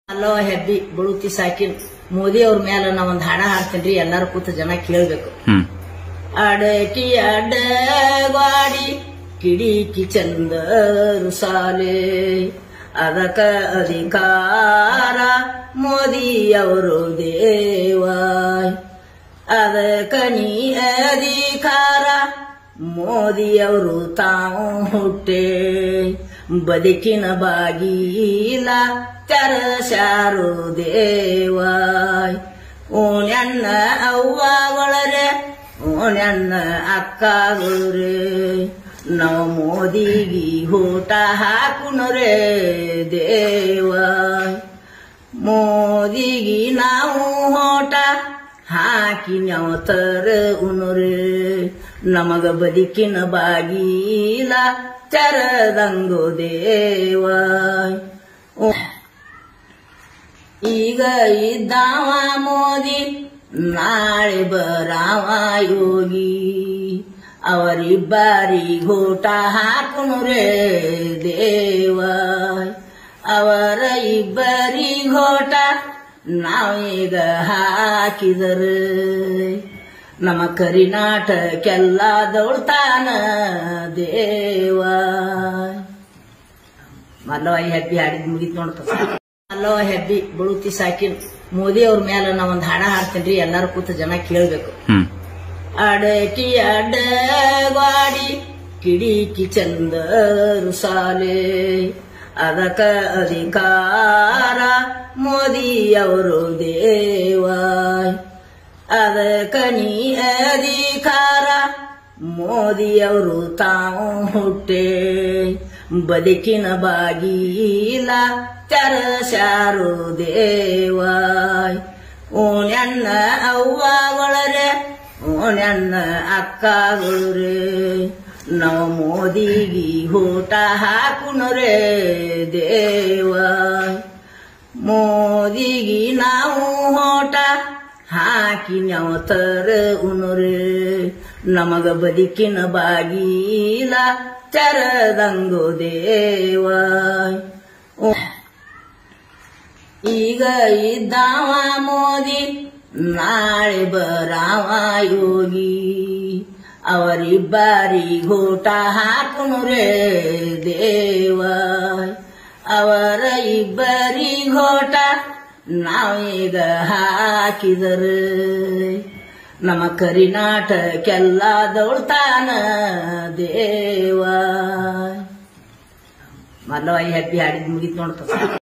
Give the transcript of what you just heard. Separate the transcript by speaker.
Speaker 1: ಅಲ್ಲೋ ಹೆಬ್ಬಿ ಬಳುತಿ ಸಾಕಿನ್ ಮೋದಿ ಅವ್ರ ಮ್ಯಾಲ ನಾ ಒಂದ್ ಹಾಡ ಹಾಡ್ತೇನ್ರಿ ಎಲ್ಲಾರು ಕೂತ ಜನ ಕೇಳ್ಬೇಕು
Speaker 2: ಹ್ಮ್
Speaker 1: ಅಡಕಿ ಅಡ್ಡ ಗಾಡಿ ಕಿಡಿಕಿ ಚಂದ ಸಾಲೆ ಅದಕ ಅಧಿಕಾರ ಮೋದಿಯವರು ದೇವ ಅದಕ ನೀ ಅಧಿಕಾರ ಮೋದಿಯವರು ತಾವು ಹುಟ್ಟೆ ಬದುಕಿನ ಬಾಗಿಲ ತೆರಸಾರು ದೇವ ಓಣ್ಯಣ್ಣ ಅವ್ವಗಳರೆ ಓಣ್ಯಣ್ಣ ಅಕ್ಕಗಳರೆ ನಾವು ಮೋದಿಗಿ ಊಟ ಹಾಕುನರೆ ದೇವ ಮೋದಿಗಿ ನಾವು ಹೋಟ ಹಾಕಿ ನಾವು ತರ ಉನುರೆ ನಮಗ ಬದುಕಿನ ಬಾಗಿಲ ತೆರದಂಗು ದೇವ ಓ ಈಗ ಇದ್ದಾವ ಮೋದಿ ನಾಳೆ ಬರಾವ ಯೋಗಿ ಅವರಿಬ್ಬರಿ ಘೋಟ ಹಾಕುನುರೇ ದೇವ ಅವರ ಇಬ್ಬರಿ ಘೋಟ ನಾವೀಗ ಹಾಕಿದರೆ ನಮ್ಮ ಕರಿನಾಟಕ್ಕೆಲ್ಲ ದೌಡ್ತಾನ ದೇವ ಮಲ್ಲವ ಹೆಬ್ಬಿ ಹಾಡಿದ್ ಮುಗಿತ್ ನೋಡ್ತ ಮಲ್ಲವ ಹೆಬ್ಬಿ ಬಳುತಿ ಸಾಕಿನ್ ಮೋದಿ ಅವ್ರ ಮ್ಯಾಲ ನಾ ಒಂದ್ ಹಾಡ ಹಾಡ್ತೇನ್ರಿ ಎಲ್ಲಾರು ಕೂತ ಜನ ಕೇಳ್ಬೇಕು
Speaker 2: ಹ್ಮ್
Speaker 1: ಅಡಕಿ ಅಡ್ಡ ಗಾಡಿ ಕಿಡಿಕಿ ಚಂದ ಸಾಲೆ ಅದಕ ಅಧಿಕಾರ ಮೋದಿಯವರು ದೇವ ಅದಕ ನೀ ಅಧಿಕಾರ ಮೋದಿಯವರು ತಾವು ಹುಟ್ಟೆ ಬದುಕಿನ ಬಾಗಿಲ ತೆರಸಾರು ದೇವ ಓಣ್ಯಣ್ಣ ಅವ್ವಗಳರೆ ಓಣ್ಯಣ್ಣ ಅಕ್ಕಗಳರೆ ನಾವು ಮೋದಿಗಿ ಊಟ ಹಾಕುನರೆ ದೇವ ಮೋದಿಗಿ ನಾವು ಹೋಟ ಹಾಕಿ ನಾವು ತರ ಉನುರೆ ನಮಗ ಬದುಕಿನ ಬಾಗಿಲ ತೆರದಂಗು ದೇವ ಓ ಈಗ ಇದ್ದಾವ ಮೋದಿ ನಾಳೆ ಬರಾವ ಯೋಗಿ ಅವರಿಬ್ಬರಿ ಘೋಟ ಹಾಕುನುರೇ ದೇವ ಅವರ ಇಬ್ಬರಿ ಘೋಟ ನಾವೀಗ ಹಾಕಿದರೆ ನಮ್ಮ ಕರಿನಾಟಕ್ಕೆಲ್ಲ ದೌಡ್ತಾನ ದೇವ ಮಲ್ಲವ ಹೆಬ್ಬಿ ಹಾಡಿದ್ ಮುಗಿತ್ ನೋಡ್ತ